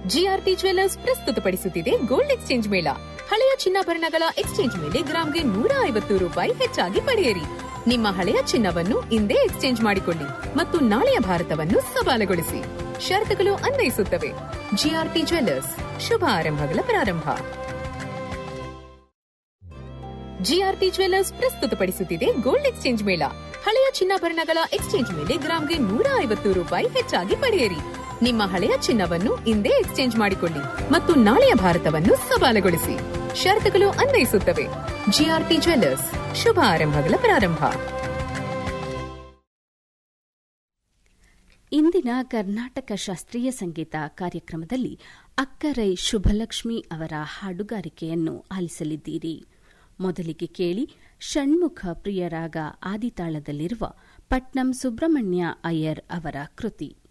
GRT jewellers ಪ್ರಸ್ತುತಪಡಿಸುತ್ತಿದೆ gold exchange ಮೇಳ ಹಳೆಯ ಚಿನ್ನಾಭರಣಗಳ ಎಕ್ಸ್ಚೇಂಜ್ ಮೇಲೆ ಗ್ರಾಂಗೆ ನೂರ ಐವತ್ತು ರೂಪಾಯಿ ಹೆಚ್ಚಾಗಿ ಪಡೆಯಿರಿ ನಿಮ್ಮ ಹಳೆಯ ಚಿನ್ನವನ್ನು ಇಂದೇ ಎಕ್ಸ್ಚೇಂಜ್ ಮಾಡಿಕೊಳ್ಳಿ ಮತ್ತು ನಾಳೆಯ ಭಾರತವನ್ನು ಸವಾಲುಗೊಳಿಸಿ ಷರತ್ತುಗಳು ಅನ್ವಯಿಸುತ್ತವೆ ಜಿಆರ್ಟಿ ಜ್ವೆಲ್ಲರ್ಸ್ ಶುಭ ಆರಂಭಗಳ ಪ್ರಾರಂಭ ಜಿಆರ್ಟಿ ಜ್ವೆಲ್ಲರ್ಸ್ ಪ್ರಸ್ತುತಪಡಿಸುತ್ತಿದೆ ಗೋಲ್ಡ್ ಎಕ್ಸ್ಚೇಂಜ್ ಮೇಳ ಹಳೆಯ ಚಿನ್ನಾಭರಣಗಳ ಎಕ್ಸ್ಚೇಂಜ್ ಮೇಲೆ ಗ್ರಾಂಗೆ ನೂರ ಐವತ್ತು ರೂಪಾಯಿ ಹೆಚ್ಚಾಗಿ ಪಡೆಯಿರಿ ನಿಮ್ಮ ಹಳೆಯ ಚಿನ್ನವನ್ನು ಇಂದೇ ಎಕ್ಸ್ಚೇಂಜ್ ಮಾಡಿಕೊಳ್ಳಿ ಮತ್ತು ನಾಳೆಯ ಭಾರತವನ್ನು ಸವಾಲುಗೊಳಿಸಿ ಷರತ್ತುಗಳು ಅನ್ವಯಿಸುತ್ತವೆ ಜಿಆರ್ಟಿ ಜ್ವೆಲ್ಲರ್ಸ್ ಶುಭ ಆರಂಭಗಳ ಪ್ರಾರಂಭ ಇಂದಿನ ಕರ್ನಾಟಕ ಶಾಸ್ತ್ರೀಯ ಸಂಗೀತ ಕಾರ್ಯಕ್ರಮದಲ್ಲಿ ಅಕ್ಕರೈ ಶುಭಲಕ್ಷ್ಮಿ ಅವರ ಹಾಡುಗಾರಿಕೆಯನ್ನು ಆಲಿಸಲಿದ್ದೀರಿ ಮೊದಲಿಗೆ ಕೇಳಿ ಷಣ್ಮುಖ ಪ್ರಿಯರಾಗ ಆದಿತಾಳದಲ್ಲಿರುವ ಪಟ್ನಂ ಸುಬ್ರಹ್ಮಣ್ಯ ಅಯ್ಯರ್ ಅವರ ಕೃತಿ